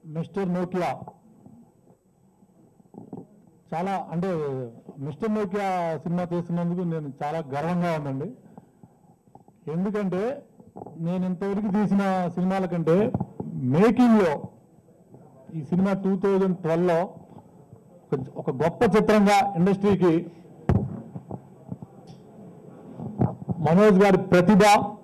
mister Nokia చాలా అంటే mister Nokia cinema తీస్తున్నందుకు నేను చాలా గర్వంగా ఉందండి ఎందుకంటే నేను ఇంతవరకు తీసిన సినిమాల కంటే మేకింగ్లో ఈ సినిమా టూ థౌజండ్ ట్వెల్వ్లో ఒక గొప్ప చిత్రంగా ఇండస్ట్రీకి మనోజ్ గారి ప్రతిభ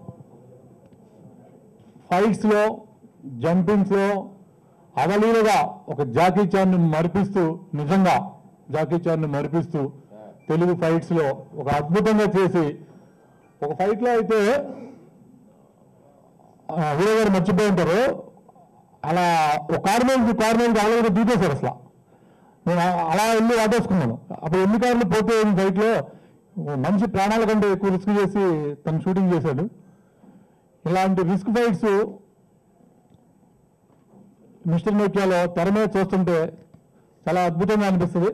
ఫైట్స్లో జంపింగ్స్లో అవలీలగా ఒక జాకీ చాన్ని మరిపిస్తూ నిజంగా జాకీ చాన్ని మరిపిస్తూ తెలుగు ఫైట్స్లో ఒక అద్భుతంగా చేసి ఒక ఫైట్లో అయితే ఆ, హీరో గారు మర్చిపోయి ఉంటారు అలా ఒక కారు మీద కారు మీద అలాగే దూకేశారు అసలు నేను ఆ- అలా వెళ్ళి వాటేసుకున్నాను అప్పుడు ఎన్ని కార్లు పోతే ఫైట్లో మంచి ప్రాణాల కంటే ఎక్కువ రిస్క్ చేసి తను షూటింగ్ చేశాడు ఇలాంటి రిస్క్ ఫైట్స్ మిస్టర్ నోకియాలో తెర మీద చూస్తుంటే చాలా అద్భుతంగా అనిపిస్తుంది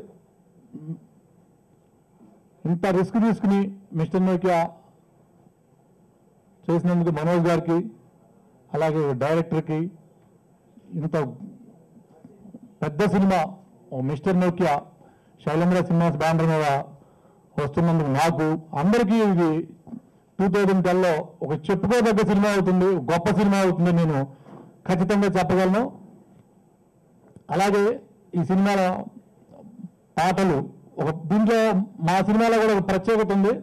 ఇంత రిస్క్ తీసుకుని మిస్టర్ నోకియా చేసినందుకు మనోజ్ గారికి అలాగే డైరెక్టర్కి ఇంత పెద్ద సినిమా ఓ mister Nokia Shailendra cinemas banner మీద వస్తున్నందుకు నాకు అందరికీ ఇది టూ థౌజండ్ టెన్లో ఒక చెప్పుకోదగ్గ సినిమా అవుతుంది గొప్ప సినిమా అవుతుంది నేను ఖచ్చితంగా చెప్పగలను అలాగే ఈ సినిమాలో పాటలు ఒక దీంట్లో మా సినిమాలో కూడా ఒక ప్రత్యేకత ఉంది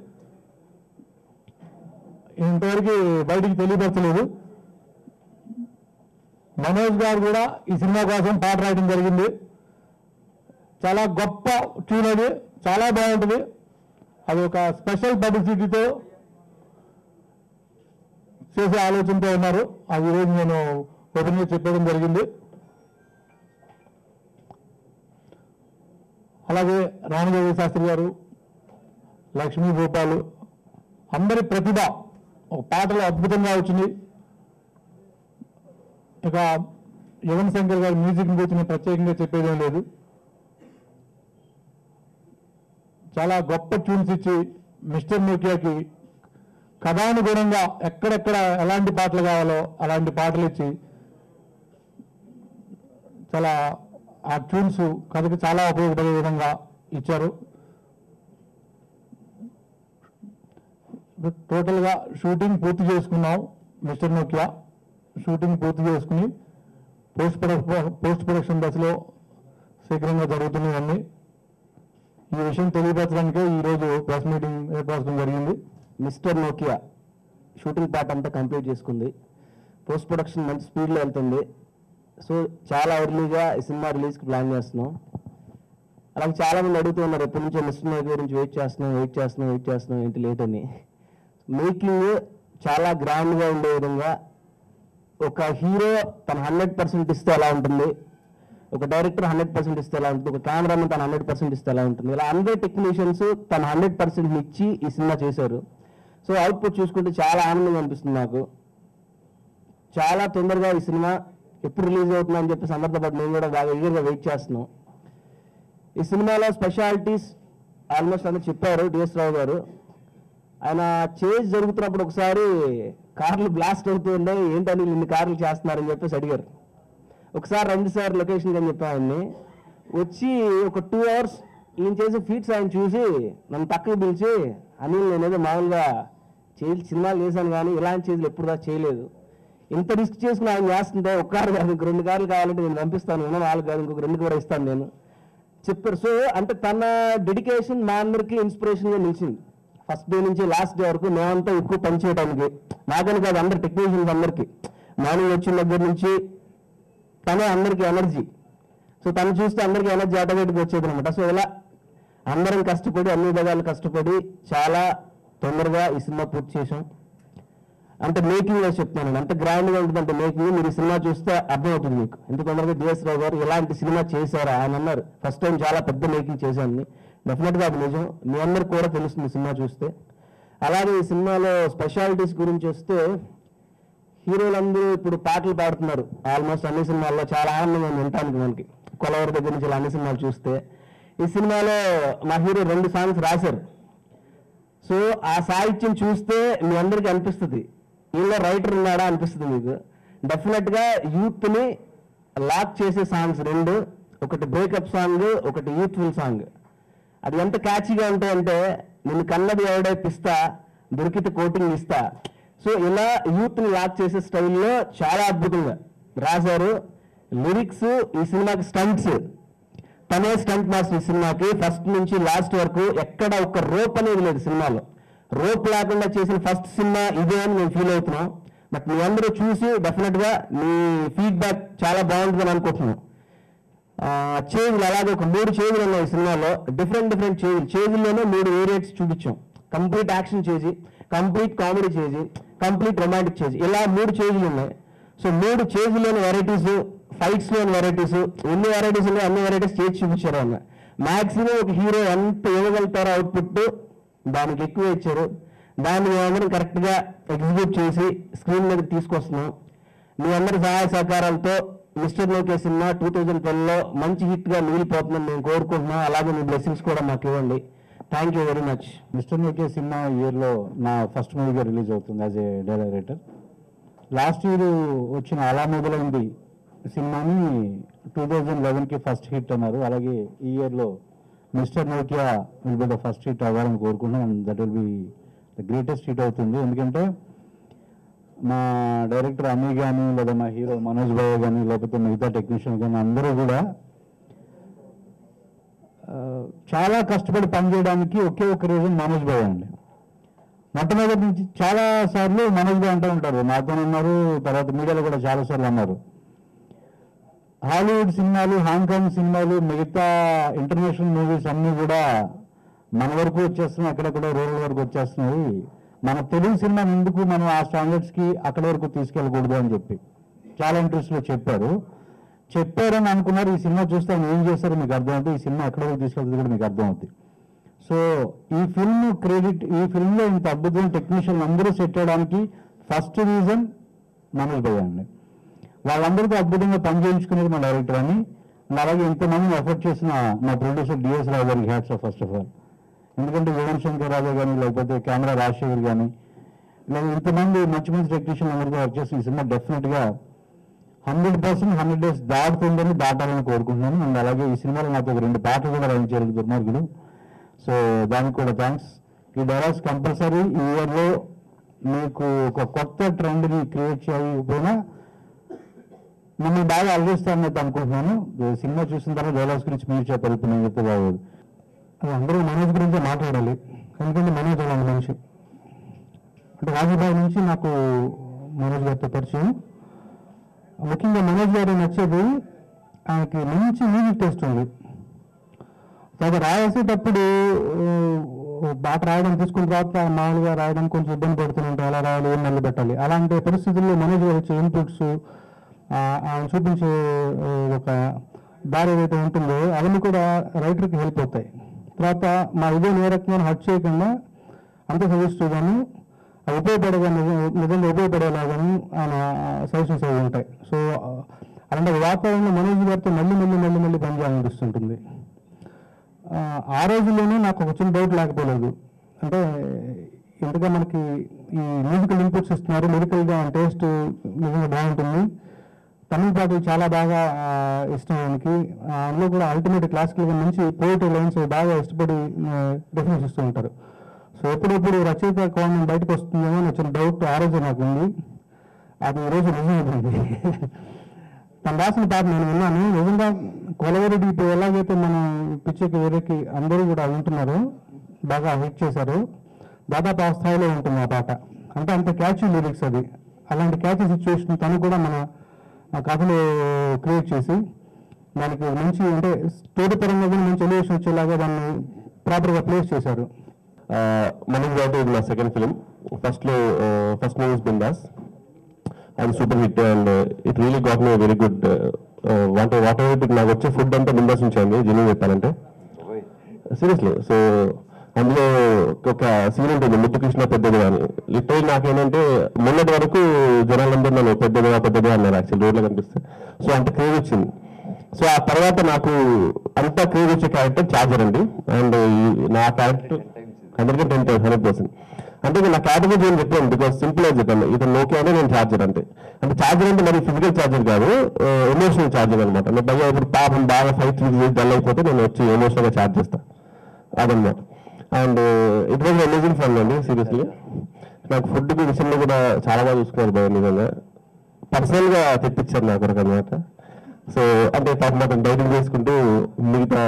ఇంతవరకు బయటికి తెలియపరచలేదు మనోజ్ గారు కూడా ఈ సినిమా కోసం పాట రాయడం జరిగింది చాలా గొప్ప ట్యూన్ అది చాలా బాగుంటుంది అది ఒక స్పెషల్ పబ్లిసిటీతో చేసే ఆలోచనతో ఉన్నారు అది ఈరోజు నేను ఓపెన్గా చెప్పడం జరిగింది అలాగే రామదేవి శాస్త్రి గారు లక్ష్మీ భూపాలు అందరి ప్రతిభ ఒక పాటలు అద్భుతంగా వచ్చింది ఇక యువన్ శంకర్ గారి మ్యూజిక్ గురించి నేను ప్రత్యేకంగా చెప్పేదేం లేదు చాలా గొప్ప ట్యూన్స్ ఇచ్చి మిస్టర్ నోకియాకి కథానుగుణంగా ఎక్కడెక్కడ ఎలాంటి పాటలు కావాలో అలాంటి పాటలు ఇచ్చి చాలా ఆ ట్యూన్స్ కథకి చాలా ఉపయోగపడే విధంగా ఇచ్చారు టోటల్గా షూటింగ్ పూర్తి చేసుకున్నాం మిస్టర్ నోకియా షూటింగ్ పూర్తి చేసుకుని పోస్ట్ ప్రొడక్షన్ పోస్ట్ ప్రొడక్షన్ దశలో శీఘ్రంగా జరుగుతున్నాయన్నీ ఈ విషయం తెలియపరచడానికే ఈరోజు ప్రెస్ మీటింగ్ ఏర్పరచడం జరిగింది మిస్టర్ నోకియా షూటింగ్ పార్ట్ అంతా కంప్లీట్ చేసుకుంది పోస్ట్ ప్రొడక్షన్ మంచి స్పీడ్లో వెళ్తుంది సో చాలా ఎర్లీగా ఈ సినిమా రిలీజ్కి ప్లాన్ చేస్తున్నాం అలాగే చాలా మంది అడుగుతూ ఉన్నారు ఎప్పటి నుంచో మిస్టర్ నోకియా గురించి వెయిట్ చేస్తున్నాం వెయిట్ చేస్తున్నాం వెయిట్ చేస్తున్నాం ఏంటి లేట్ అని మేకింగ్ చాలా గ్రాండ్గా ఉండే విధంగా ఒక హీరో తన హండ్రెడ్ పర్సెంట్ ఇస్తే ఎలా ఉంటుంది ఒక డైరెక్టర్ హండ్రెడ్ పర్సెంట్ ఇస్తే ఎలా ఉంటుంది ఒక కెమెరామెన్ తన హండ్రెడ్ పర్సెంట్ ఇస్తే ఎలా ఉంటుంది ఇలా అందరు టెక్నీషియన్స్ తన హండ్రెడ్ పర్సెంట్ ఇచ్చి ఈ సినిమా చేశారు సో అవుట్పుట్ చూసుకుంటే చాలా ఆనందంగా అనిపిస్తుంది నాకు చాలా తొందరగా ఈ సినిమా ఎప్పుడు రిలీజ్ అవుతుందని అని చెప్పేసి అందరితో పాటు మేము కూడా బాగా ఈగర్గా వెయిట్ చేస్తున్నాం ఈ సినిమాలో స్పెషాలిటీస్ ఆల్మోస్ట్ అందరూ చెప్పారు డిఎస్ రావు గారు ఆయన చేజ్ జరుగుతున్నప్పుడు ఒకసారి కార్లు బ్లాస్ట్ అవుతూ ఉన్నాయి ఏంటని ఇన్ని కార్లు చేస్తున్నారని చెప్పేసి అడిగారు ఒకసారి రెండు సార్ లొకేషన్ అని చెప్పా ఆయన్ని వచ్చి ఒక టూ అవర్స్ ఈయన చేసే ఫీట్స్ ఆయన చూసి నన్ను పక్కకు పిలిచి అనిల్ నేనేదో మామూలుగా చేసి సినిమాలు చేశాను కానీ ఇలాంటి చేతులు ఎప్పుడు దాకా చేయలేదు ఇంత రిస్క్ చేసుకుని ఆయన చేస్తుంటే ఒక కారు కాదు ఇంక రెండు కార్లు కావాలంటే నేను పంపిస్తాను ఉన్న నాలుగు కాదు ఇంకొక రెండు కూడా ఇస్తాను నేను చెప్పారు సో అంటే తన డెడికేషన్ మా అందరికీ ఇన్స్పిరేషన్గా నిలిచింది ఫస్ట్ డే నుంచి లాస్ట్ డే వరకు మేమంతా ఎక్కువ పని చేయడానికి నాకని కాదు అందరు టెక్నీషియన్స్ అందరికీ మార్నింగ్ వచ్చిన దగ్గర నుంచి తనే అందరికీ ఎనర్జీ సో తను చూస్తే అందరికీ ఎనర్జీ ఆటోమేటిక్గా వచ్చేది అనమాట సో ఇలా అందరం కష్టపడి అన్ని విధాలు కష్టపడి చాలా తొందరగా ఈ సినిమా పూర్తి చేసాం అంటే మేకింగ్ లో చెప్తున్నాను అంత గ్రాండ్ గా ఉంటుంది అంటే మేకింగ్ మీరు ఈ సినిమా చూస్తే అర్థమవుతుంది మీకు ఎంత తొందరగా డిఎస్ రావు గారు ఇలాంటి సినిమా చేశారా ఆయన అన్నారు ఫస్ట్ టైం చాలా పెద్ద మేకింగ్ చేశాను డెఫినెట్ గా అది నిజం మీ అందరికి కూడా తెలుస్తుంది సినిమా చూస్తే అలాగే ఈ సినిమాలో స్పెషాలిటీస్ గురించి వస్తే హీరోలందరూ ఇప్పుడు పాటలు పాడుతున్నారు ఆల్మోస్ట్ అన్ని సినిమాల్లో చాలా ఆనందంగా ఉంది వినటానికి మనకి కొలవరి దగ్గర నుంచి ఇలా అన్ని సినిమాలు చూస్తే ఈ సినిమాలో మా హీరో రెండు సాంగ్స్ రాశారు సో ఆ సాహిత్యం చూస్తే మీ అందరికీ అనిపిస్తుంది వీళ్ళ రైటర్ ఉన్నాడా అనిపిస్తుంది మీకు డెఫినెట్ గా యూత్ ని లాక్ చేసే సాంగ్స్ రెండు ఒకటి బ్రేకప్ సాంగ్ ఒకటి యూత్ఫుల్ సాంగ్ అది ఎంత క్యాచీగా ఉంటాయంటే నిన్ను కన్నది ఎవడే పిస్తా దొరికితే కోటింగ్ ఇస్తా సో ఇలా యూత్ ని లాక్ చేసే స్టైల్లో చాలా అద్భుతంగా రాశారు లిరిక్స్ ఈ సినిమాకి స్టంట్స్ తనే స్టంట్ మాస్టర్ ఈ సినిమాకి ఫస్ట్ నుంచి లాస్ట్ వరకు ఎక్కడ ఒక రోప్ అనేది లేదు సినిమాలో రోప్ లేకుండా చేసిన ఫస్ట్ సినిమా ఇదే అని మేము ఫీల్ అవుతున్నాం బట్ మీ అందరూ చూసి డెఫినెట్ గా మీ ఫీడ్బ్యాక్ చాలా బాగుంటుందని అనుకుంటున్నాం చేంజ్లు అలాగే ఒక మూడు చేంజ్లు ఉన్నాయి ఈ సినిమాలో డిఫరెంట్ డిఫరెంట్ చేంజ్ చేంజ్లోనే మూడు వేరియేట్స్ చూపించాం కంప్లీట్ యాక్షన్ చేసి కంప్లీట్ కామెడీ చేసి కంప్లీట్ రొమాంటిక్ చేసి ఇలా మూడు చేంజ్లు ఉన్నాయి సో మూడు చేంజ్లోని వెరైటీస్ ఫైట్స్ లోని వెరైటీస్ ఎన్ని వెరైటీస్ ఉన్నాయో అన్ని వెరైటీస్ చేసి చూపించారు అన్న మాక్సిమం ఒక హీరో ఎంత ఇవ్వగలుగుతారో అవుట్పుట్ దానికి ఎక్కువ ఇచ్చారు దాన్ని మేమందరం కరెక్ట్ గా ఎగ్జిక్యూట్ చేసి స్క్రీన్ మీద తీసుకొస్తున్నాం మీ అందరి సహాయ సహకారాలతో మిస్టర్ లోకే సినిమా టూ థౌజండ్ లో మంచి హిట్ గా మిగిలిపోతుందని మేము కోరుకుంటున్నాం అలాగే మీ బ్లెస్సింగ్స్ కూడా మాకు ఇవ్వండి thank you very much mister Nokia cinema ఇయర్లో నా ఫస్ట్ మూవీగా రిలీజ్ అవుతుంది as a director last year వచ్చిన అలా మొదలైంది సినిమాని టూ థౌజండ్ లెవెన్కి ఫస్ట్ హిట్ అన్నారు అలాగే ఈ ఇయర్లో mister Nokia will be the first hit అవ్వాలని కోరుకుంటున్నాం and that will be the greatest hit అవుతుంది ఎందుకంటే మా డైరెక్టర్ అమీ కానీ లేదా మా హీరో మనోజ్ బాబు కానీ లేకపోతే మిగతా టెక్నీషియన్ కానీ అందరూ కూడా ఆ, చాలా కష్టపడి పనిచేయడానికి ఒకే ఒక రీజన్ మనోజ్ బాయ్ అండి మొట్టమొదటి నుంచి చాలా సార్లు మనోజ్ బాయ్ అంటూ ఉంటారు నాతో ఉన్నారు తర్వాత మీడియాలో కూడా చాలా సార్లు అన్నారు హాలీవుడ్ సినిమాలు హాంకాంగ్ సినిమాలు మిగతా ఇంటర్నేషనల్ మూవీస్ అన్నీ కూడా మన వరకు వచ్చేస్తున్నాయి అక్కడక్కడ రూరల్ వరకు వచ్చేస్తున్నాయి మన తెలుగు సినిమా ముందుకు మనం ఆ స్టాండర్డ్స్ కి అక్కడి వరకు తీసుకెళ్ళకూడదు అని చెప్పి చాలా ఇంట్రెస్ట్ లో చెప్పారు చెప్పారని అనుకున్నారు ఈ సినిమా చూస్తే ఆయన ఏం చేస్తారో మీకు అర్థమవుతుంది ఈ సినిమా ఎక్కడి వరకు తీసుకెళ్తుంది కూడా మీకు అర్థమవుతుంది సో ఈ ఫిల్మ్ క్రెడిట్ ఈ ఫిల్మ్ లో ఇంత అద్భుతమైన టెక్నీషియన్ అందరూ సెట్ చేయడానికి ఫస్ట్ రీజన్ మనోజ్ భయ్య అండి వాళ్ళందరితో అద్భుతంగా పని చేయించుకునేది మా డైరెక్టర్ అని అలాగే ఇంతమంది ఎఫర్ట్ చేసిన మా ప్రొడ్యూసర్ డిఎస్ రావు గారికి hats off first of all ఎందుకంటే యువన్ శంకర్ రాజా కానీ లేకపోతే కెమెరా రాజశేఖర్ కానీ లేదా ఇంతమంది మంచి మంచి టెక్నీషియన్ అందరితో వర్క్ చేసిన ఈ సినిమా డెఫినెట్గా హండ్రెడ్ పర్సెంట్ హండ్రెడ్ డేస్ దాటుతుందని దాటాలని కోరుకుంటున్నాను అండ్ అలాగే ఈ సినిమాలో నాకు ఒక రెండు పాటలు కూడా రాయించారు దుర్మార్గులు సో దానికి కూడా థ్యాంక్స్ ఈ డైలాగ్స్ కంపల్సరీ ఈ ఇయర్లో మీకు ఒక కొత్త ట్రెండ్ని క్రియేట్ చేయకపోయినా మిమ్మల్ని బాగా అలగిస్తానని అయితే అనుకుంటున్నాను ఈ సినిమా చూసిన తర్వాత డైలాగ్స్ గురించి మీరు చెప్పారు ఇప్పుడు నేను చెప్తే బాగోదు అది అందరూ మనోజ్ గురించే మాట్లాడాలి ఎందుకంటే మనోజ్ అలాంటి మనిషి అంటే రాజుబాయి నుంచి నాకు మనోజ్ గారితో పరిచయం ముఖ్యంగా మనోజ్ గారు నచ్చేది ఆయనకి మంచి మ్యూజిక్ టేస్ట్ ఉంది తర్వాత రాసేటప్పుడు ఆ, పాట రాయడం తీసుకున్న తర్వాత మామూలుగా రాయడం కొంచెం ఇబ్బంది పడుతుంటాం ఎలా రాయాలి ఏం మొదలు పెట్టాలి అలాంటి పరిస్థితుల్లో మనోజ్ గారు వచ్చే ఇన్పుట్స్ ఆయన చూపించే ఆ, ఒక దారి ఏదైతే ఉంటుందో అవన్నీ కూడా రైటర్కి హెల్ప్ అవుతాయి తర్వాత మా ఇదే ఏ రకంగా హట్ చేయకుండా అంత సజెస్టివ్గాను అవి ఉపయోగపడగా నిజ- నిజంగా ఉపయోగపడేలాగాను ఆయన సజెషన్స్ అవి ఉంటాయి సో ఆ, అలాంటి ఒక వాతావరణంలో మనోజ్ గారితో మళ్ళీ మళ్ళీ మళ్ళీ మళ్ళీ పనిచేయాలనిపిస్తుంటుంది ఆ, ఆ రోజుల్లోనే నాకు ఒక చిన్న డౌట్ లేకపోలేదు అంటే ఇంతగా మనకి ఈ మ్యూజికల్ ఇన్పుట్స్ ఇస్తున్నారు లిరికల్గా టేస్ట్ నిజంగా బాగుంటుంది తమిళ పాటలు చాలా బాగా ఆ, ఇష్టం ఆయనకి ఆ, అందులో కూడా అల్టిమేట్ క్లాసికల్గా మంచి పోయిటరీ లైన్స్ బాగా ఇష్టపడి డెఫినెన్స్ ఇస్తూ ఉంటారు సో ఎప్పుడెప్పుడు రచయిత కోణం బయటకు వస్తుందేమో అని వచ్చిన డౌట్ ఆ రోజు నాకు ఉంది అది ఈ రోజు నిజమైపోయింది తను రాసిన పాట నేను విన్నాను నిజంగా కొలవరెడ్డి ఇప్పుడు ఎలాగైతే మనం పిచ్చెకి వేరేకి అందరూ కూడా వింటున్నారు బాగా హిట్ చేశారు దాదాపు ఆ స్థాయిలో ఉంటుంది ఆ పాట అంటే అంత క్యాచీ లిరిక్స్ అది అలాంటి క్యాచీ సిచ్యువేషన్ తను కూడా మన ఆ కథలో క్రియేట్ చేసి దానికి మంచి అంటే స్టోరీ పరంగా కూడా మంచి ఎలివేషన్ వచ్చేలాగా దాన్ని ప్రాపర్గా ప్లేస్ చేశారు మనీష్ గారు ఇది నా సెకండ్ ఫిలిం ఫస్ట్ లో ఫస్ట్ మూవీస్ బిందాస్ అది super hit and it really got me very good what whatever నాకు వచ్చే ఫుడ్ అంతా బిందాస్ నుంచి అండి జెన్యున్ చెప్పాలంటే సీరియస్లీ సో అందులో ఒక సీన్ ఉంటుంది ముట్టు కృష్ణ పెద్దదిగా అని లిటరల్ నాకేంటంటే మొన్నటి వరకు జనాలందరూ నన్ను పెద్దదిగా పెద్దదిగా అన్నారు యాక్చువల్ రోడ్లో కనిపిస్తే సో అంత క్రేజ్ వచ్చింది సో ఆ తర్వాత నాకు అంత క్రేజ్ వచ్చే క్యారెక్టర్ చార్జర్ అండి అండ్ నా character hundred ten times hundred percent అంటే నేను నా కేటగిరీ ఏం చెప్పాను బికాస్ సింపుల్ గా చెప్పాను ఇతను నోకే అంటే నేను ఛార్జర్ అంటే అంటే ఛార్జర్ అంటే మరి ఫిజికల్ ఛార్జర్ కాదు ఎమోషనల్ ఛార్జర్ అనమాట నేను భయ ఇప్పుడు పాపం బాగా ఫైట్ డల్ అయిపోతే నేను వచ్చి ఎమోషనల్ గా ఛార్జ్ చేస్తాను అదనమాట and it was amazing fun అండి సీరియస్లీ నాకు ఫుడ్ విషయంలో కూడా చాలా బాగా చూసుకున్నారు భయ నిజంగా పర్సనల్ గా తెప్పించారు నాకు ఒక అనమాట సో అంటే పాపం మాత్రం డైటింగ్ చేసుకుంటూ మిగతా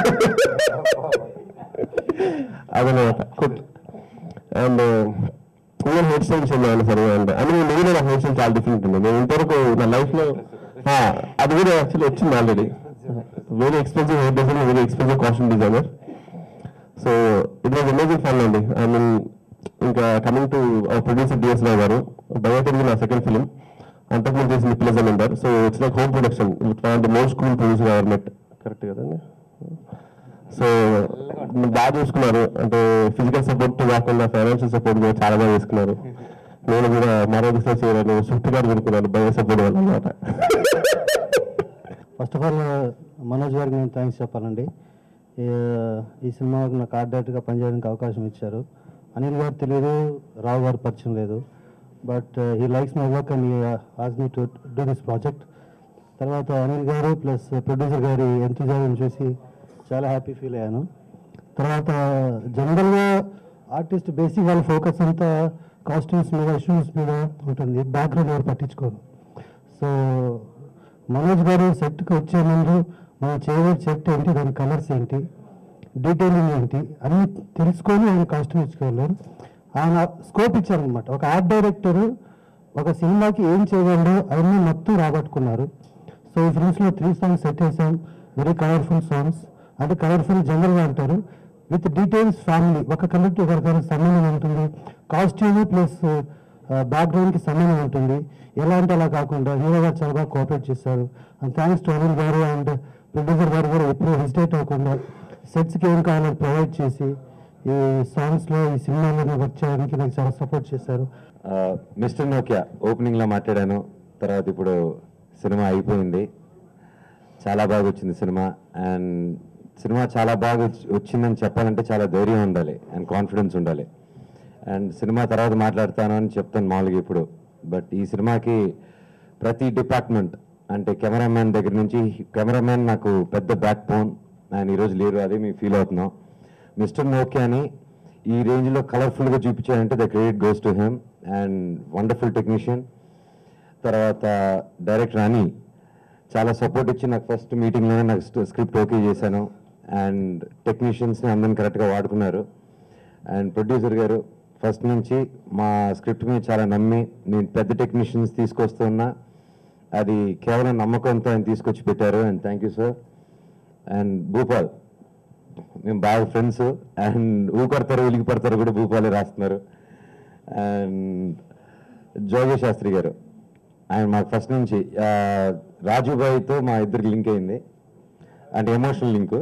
అదనమాట కుట్ అండ్ ఈవెన్ హెయిర్ స్టైల్ విషయంలో అయినా సరే అండ్ అంటే మిగిలిన నా హెయిర్ స్టైల్ చాలా డిఫరెంట్ ఉంది నేను ఇంతవరకు నా లైఫ్ లో ఆ, అది కూడా యాక్చువల్లీ వచ్చింది already very expensive hair designer very expensive costume designer so it was amazing fun అండి ఐ మీన్ ఇంకా coming to producer DS Rao గారు బయోటెక్ నా సెకండ్ ఫిలిం అంతకుముందు చేసింది ప్లెజన్ అంటారు so it's like home production the most cool producer ever met correct కదండి సో బాగా చూసుకున్నారు అంటే ఫిజికల్ సపోర్ట్ కాకుండా ఫైనాన్షియల్ సపోర్ట్ కూడా చాలా బాగా చేసుకున్నారు నేను కూడా మరో దిశ చేయాలని స్విఫ్ట్ గారు కొనుక్కున్నాను బయో సపోర్ట్ వల్ల అనమాట ఫస్ట్ ఆఫ్ ఆల్ మనోజ్ గారికి నేను థ్యాంక్స్ చెప్పాలండి ఈ- ఈ సినిమాకి నాకు ఆర్ట్ డైరెక్టర్గా పనిచేయడానికి అవకాశం ఇచ్చారు అనిల్ గారు తెలియదు రావు గారు పరిచయం లేదు but he likes my work and ఆస్ me to do this project తర్వాత అనిల్ గారు ప్లస్ ప్రొడ్యూసర్ గారి ఎంతజాగం చూసి చాలా హ్యాపీ ఫీల్ అయ్యాను తర్వాత జనరల్గా ఆర్టిస్ట్ బేసిక్ వాళ్ళ ఫోకస్ అంతా కాస్ట్యూమ్స్ మీద షూస్ మీద ఉంటుంది బ్యాక్గ్రౌండ్ ఎవరు పట్టించుకోరు సో మనోజ్ గారు సెట్కి వచ్చే ముందు మనం చేయబోయే సెట్ ఏంటి దాని కలర్స్ ఏంటి డీటెయిలింగ్ ఏంటి అన్ని తెలుసుకొని ఆయన కాస్ట్యూమ్ ఇచ్చుకోలేరు ఆయన స్కోప్ ఇచ్చారనమాట ఒక ఆర్ట్ డైరెక్టర్ ఒక సినిమాకి ఏం చేయగలడో అవన్నీ మొత్తం రాబట్టుకున్నారు సో ఈ ఫిల్మ్స్లో త్రీ సాంగ్స్ సెట్ చేసాం వెరీ కలర్ఫుల్ సాంగ్స్ అంటే కలర్ఫుల్ జనరల్గా అంటారు విత్ డీటెయిల్స్ ఫ్యామిలీ ఒక కలర్కి ఒకరికొకరు సంబంధం ఉంటుంది కాస్ట్యూమ్ ప్లస్ బ్యాక్గ్రౌండ్కి సంబంధం ఉంటుంది ఎలా అంటే అలా కాకుండా హీరో గారు చాలా బాగా కోఆపరేట్ చేశారు అండ్ థ్యాంక్స్ టు అనిల్ గారు అండ్ ప్రొడ్యూసర్ గారు కూడా ఎప్పుడూ హెసిటేట్ అవ్వకుండా సెట్స్కి ఏం కావాలో ప్రొవైడ్ చేసి ఈ సాంగ్స్లో ఈ సినిమాలో వర్క్ చేయడానికి నాకు చాలా సపోర్ట్ చేశారు మిస్టర్ నోకియా ఓపెనింగ్లో మాట్లాడాను తర్వాత ఇప్పుడు సినిమా అయిపోయింది చాలా బాగా వచ్చింది సినిమా అండ్ సినిమా చాలా బాగా వచ్చి- వచ్చిందని చెప్పాలంటే చాలా ధైర్యం ఉండాలి అండ్ కాన్ఫిడెన్స్ ఉండాలి అండ్ సినిమా తర్వాత మాట్లాడతాను అని చెప్తాను మామూలుగా ఇప్పుడు బట్ ఈ సినిమాకి ప్రతి డిపార్ట్మెంట్ అంటే కెమెరామ్యాన్ దగ్గర నుంచి కెమెరామ్యాన్ నాకు పెద్ద బ్యాక్ బోన్ ఆయన ఈరోజు లేరు అదే మేము ఫీల్ అవుతున్నాం మిస్టర్ నోకియాని ఈ రేంజ్లో కలర్ఫుల్గా చూపించారంటే the credit goes to him and wonderful technician తర్వాత డైరెక్టర్ అని చాలా సపోర్ట్ ఇచ్చి నాకు ఫస్ట్ మీటింగ్లోనే నాకు స్క్రిప్ట్ ఓకే చేశాను అండ్ టెక్నీషియన్స్ని అందరిని కరెక్ట్గా వాడుకున్నారు అండ్ ప్రొడ్యూసర్ గారు ఫస్ట్ నుంచి మా స్క్రిప్ట్ మీద చాలా నమ్మి నేను పెద్ద టెక్నీషియన్స్ తీసుకొస్తున్నా అది కేవలం నమ్మకంతో ఆయన తీసుకొచ్చి పెట్టారు and thank you sir and Bhupal మేము బాగా ఫ్రెండ్స్ అండ్ ఊకొడతారు ఉలికి పడతారు కూడా భూపాలే రాస్తున్నారు అండ్ జోగే శాస్త్రి గారు ఆయన మాకు ఫస్ట్ నుంచి ఆ, రాజుబాయితో మా ఇద్దరికి లింక్ అయింది అంటే ఎమోషనల్ లింక్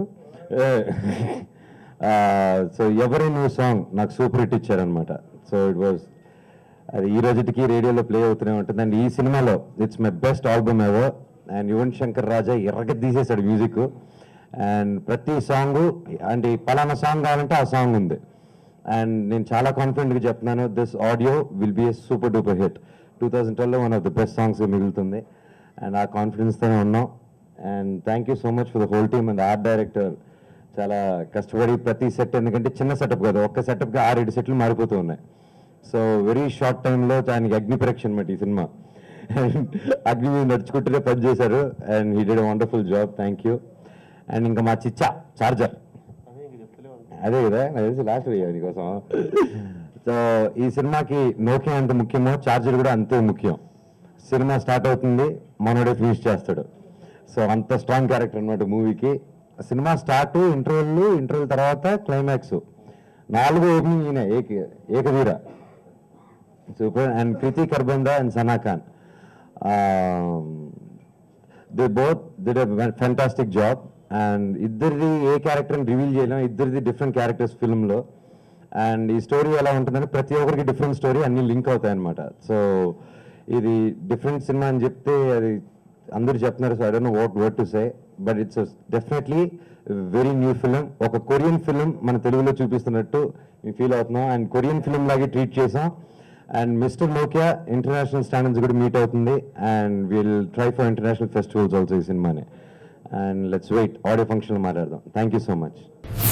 సో ఎవరి నువ్వు సాంగ్ నాకు సూపర్ హిట్ ఇచ్చారనమాట సో ఇట్ వాజ్ అది ఈ రోజుకి రేడియోలో ప్లే అవుతూనే ఉంటుంది అండ్ ఈ సినిమాలో it's my best album ever and Yuvan Shankar Raja ఎర్రగ తీసేశాడు మ్యూజిక్ అండ్ ప్రతి సాంగ్ అంటే పలానా సాంగ్ కావాలంటే ఆ సాంగ్ ఉంది అండ్ నేను చాలా కాన్ఫిడెంట్గా చెప్తున్నాను this audio will be a super duper hit two thousand ట్వెల్వ్లో one of the best songs మిగులుతుంది అండ్ ఆ కాన్ఫిడెన్స్తోనే ఉన్నాం and thank you so much for the whole team and art director చాలా కష్టపడి ప్రతి సెట్ ఎందుకంటే చిన్న సెటప్ కాదు ఒక్క సెటప్గా ఆరేడు సెట్లు మారిపోతూ ఉన్నాయి సో వెరీ షార్ట్ టైంలో దానికి అగ్ని పరీక్ష అనమాట ఈ సినిమా అండ్ అగ్ని మీద నడుచుకుంటూనే పని చేశారు and he did wonderful job thank you and ఇంకా మా చిచ్చా చార్జర్ అదే కదా నాకు తెలిసి లాస్ట్ వేయాలి కోసం సో ఈ సినిమాకి నోకియా ఎంత ముఖ్యమో చార్జర్ కూడా అంతే ముఖ్యం సినిమా స్టార్ట్ అవుతుంది మనోడే ఫినిష్ చేస్తాడు సో అంత స్ట్రాంగ్ క్యారెక్టర్ అనమాట మూవీకి సినిమా స్టార్ట్ ఇంటర్వెల్ ఇంటర్వెల్ తర్వాత క్లైమాక్స్ నాలుగు ఓపెనింగ్ ఈయన ఏక ఏకవీర super and Kriti Kharbanda and Sana Khan they both did fantastic job and ఇద్దరిది ఏ క్యారెక్టర్ రివీల్ చేయలేం ఇద్దరిది డిఫరెంట్ క్యారెక్టర్స్ ఫిల్మ్లో అండ్ ఈ స్టోరీ ఎలా ఉంటుందంటే ప్రతి ఒక్కరికి డిఫరెంట్ స్టోరీ అన్ని లింక్ అవుతాయి అనమాట సో ఇది డిఫరెంట్ సినిమా అని చెప్తే అది అందరూ చెప్తున్నారు so I don't know what word to say but it's definitely very new film ఒక కొరియన్ ఫిలిం మన తెలుగులో చూపిస్తున్నట్టు మేము ఫీల్ అవుతున్నాం అండ్ కొరియన్ ఫిలిం లాగే ట్రీట్ చేసాం and mister Nokia international standards కూడా మీట్ అవుతుంది and will try for international festivals also ఈ సినిమాని and let's wait audio function మాట్లాడదాం థ్యాంక్ యూ సో మచ్